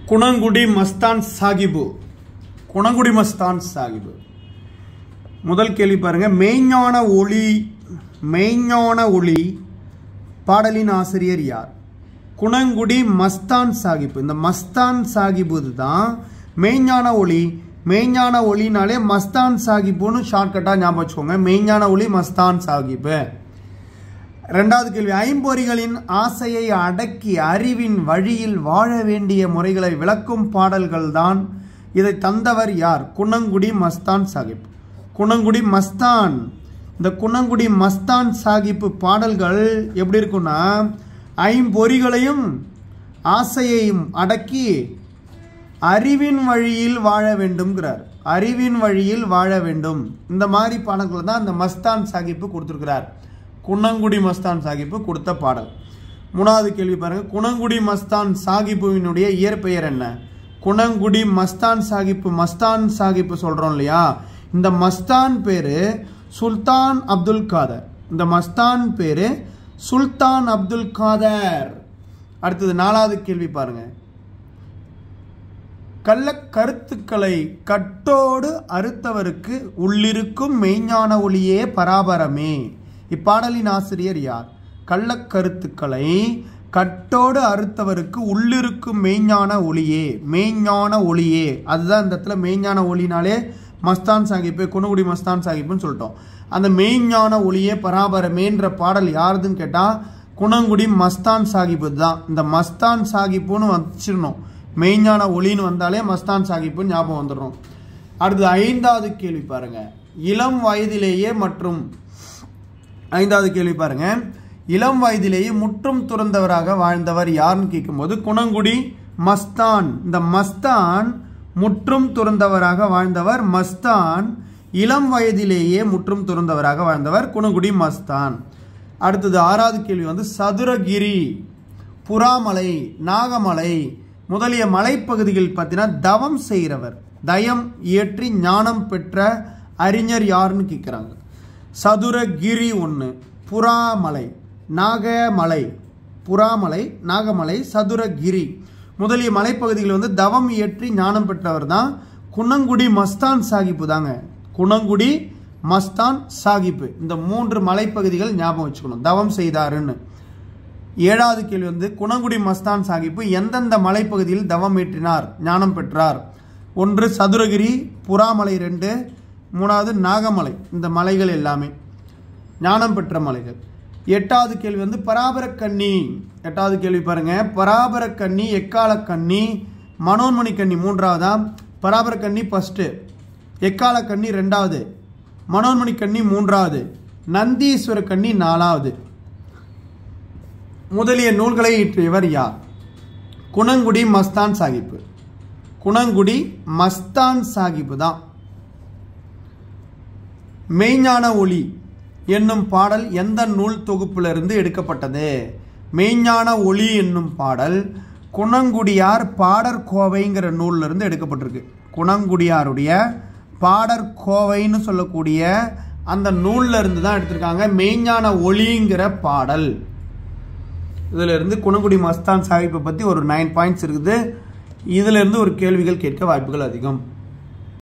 குணங்குடி மஸ்தான் சாகிபு குணங்குடி மஸ்தான் சாகிபு முதல் கேள்வி பாருங்க மெய்ஞான ஒளி மெய்ஞான ஒளி பாடலின் ஆசிரியர் யார் குணங்குடி மஸ்தான் சாகிப் இந்த மஸ்தான் சாகிபு தான் மெய்ஞான ஒளி மெய்ஞான ஒளினாலே மஸ்தான் சாகிப்புன்னு ஷார்ட்கட்டாக ஞாபகம் வச்சுக்கோங்க மெய்ஞான ஒளி மஸ்தான் சாகிப்பு ரெண்டாவது கேள்வி ஐம்பொறிகளின் ஆசையை அடக்கி அறிவின் வழியில் வாழ வேண்டிய முறைகளை விளக்கும் பாடல்கள் தான் இதை தந்தவர் யார் குணங்குடி மஸ்தான் சாகிப் குணங்குடி மஸ்தான் இந்த குணங்குடி மஸ்தான் சாகிப் பாடல்கள் எப்படி இருக்குன்னா ஐம்பொறிகளையும் ஆசையையும் அடக்கி அறிவின் வழியில் வாழ வேண்டும்ங்கிறார் அறிவின் வழியில் வாழ வேண்டும் இந்த மாதிரி பாடல்கள் தான் இந்த மஸ்தான் சாகிப்பு கொடுத்துருக்கிறார் குணங்குடி மஸ்தான் சாகிப்பு கொடுத்த பாடல் மூணாவது கேள்வி பாருங்க குணங்குடி மஸ்தான் சாகிப்புவினுடைய இயற்பெயர் என்ன குணங்குடி மஸ்தான் சாகிப்பு மஸ்தான் சாகிப்பு சொல்றோம் இல்லையா இந்த மஸ்தான் பேரு சுல்தான் அப்துல் காதர் இந்த மஸ்தான் பேரு சுல்தான் அப்துல் காதர் அடுத்தது நாலாவது கேள்வி பாருங்க கள்ள கருத்துக்களை கட்டோடு அறுத்தவருக்கு உள்ளிருக்கும் மெய்ஞான ஒளியே பராபரமே இப்பாடலின் ஆசிரியர் யார் கள்ளக்கருத்துக்களை கட்டோடு அறுத்தவருக்கு உள்ளிருக்கும் மெய்ஞான ஒளியே மெய்ஞான ஒளியே அதுதான் இந்த இடத்துல மெய்ஞான ஒளினாலே மஸ்தான் சாஹிப்பு குணகுடி மஸ்தான் சாஹிப்புன்னு சொல்லிட்டோம் அந்த மெய்ஞான ஒளியே பராபரமேன்ற பாடல் யாருதுன்னு கேட்டால் குணங்குடி மஸ்தான் சாஹிப்பு தான் இந்த மஸ்தான் சாஹிப்புன்னு வச்சிடணும் மெய்ஞான ஒளின்னு வந்தாலே மஸ்தான் சாஹிப்புன்னு ஞாபகம் வந்துடும் அடுத்து ஐந்தாவது கேள்வி பாருங்க இளம் வயதிலேயே மற்றும் ஐந்தாவது கேள்வி பாருங்க இளம் வயதிலேயே முற்றும் துறந்தவராக வாழ்ந்தவர் யாருன்னு கேட்கும்போது குணங்குடி மஸ்தான் இந்த மஸ்தான் முற்றும் துறந்தவராக வாழ்ந்தவர் மஸ்தான் இளம் வயதிலேயே முற்றும் துறந்தவராக வாழ்ந்தவர் குணங்குடி மஸ்தான் அடுத்தது ஆறாவது கேள்வி வந்து சதுரகிரி புறாமலை நாகமலை முதலிய மலைப்பகுதிகள் பார்த்தீங்கன்னா தவம் செய்கிறவர் தயம் இயற்றி ஞானம் பெற்ற அறிஞர் யாருன்னு கேட்குறாங்க சதுரகிரி ஒன்று புறாமலை நாகமலை புறாமலை நாகமலை சதுரகிரி முதலிய மலைப்பகுதிகள் வந்து தவம் இயற்றி ஞானம் பெற்றவர் தான் குணங்குடி மஸ்தான் சாகிப்பு தாங்க குணங்குடி மஸ்தான் சாகிப்பு இந்த மூன்று மலைப்பகுதிகள் ஞாபகம் வச்சுக்கணும் தவம் செய்தாருன்னு ஏழாவது கேள்வி வந்து குணங்குடி மஸ்தான் சாகிப்பு எந்தெந்த மலைப்பகுதியில் தவம் ஏற்றினார் ஞானம் பெற்றார் ஒன்று சதுரகிரி புறாமலை ரெண்டு மூணாவது நாகமலை இந்த மலைகள் எல்லாமே ஞானம் பெற்ற மலைகள் எட்டாவது கேள்வி வந்து பராபரக்கண்ணி எட்டாவது கேள்வி பாருங்க பராபரக்கண்ணி எக்கால கண்ணி மனோன்மணி கண்ணி மூன்றாவதா பராபரக்கண்ணி ஃபஸ்ட்டு எக்கால கண்ணி ரெண்டாவது மனோன்மணி கண்ணி மூன்றாவது நந்தீஸ்வர கண்ணி நாலாவது முதலிய நூல்களை இயற்றியவர் யார் குணங்குடி மஸ்தான் சாகிப்பு குணங்குடி மஸ்தான் சாகிப்பு தான் மெய்ஞான ஒளி என்னும் பாடல் எந்த நூல் தொகுப்பிலிருந்து எடுக்கப்பட்டது மெய்ஞான ஒளி என்னும் பாடல் குணங்குடியார் பாடற்கோவைங்கிற நூல்ல இருந்து எடுக்கப்பட்டிருக்கு குணங்குடியாருடைய பாடற்கோவைன்னு சொல்லக்கூடிய அந்த நூல்ல இருந்து தான் எடுத்திருக்காங்க மெய்ஞான ஒளிங்கிற பாடல் இதுல இருந்து குணங்குடி மஸ்தான் சாஹிப்பை பத்தி ஒரு நைன் பாயிண்ட்ஸ் இருக்குது இதுல இருந்து ஒரு கேள்விகள் கேட்க வாய்ப்புகள் அதிகம்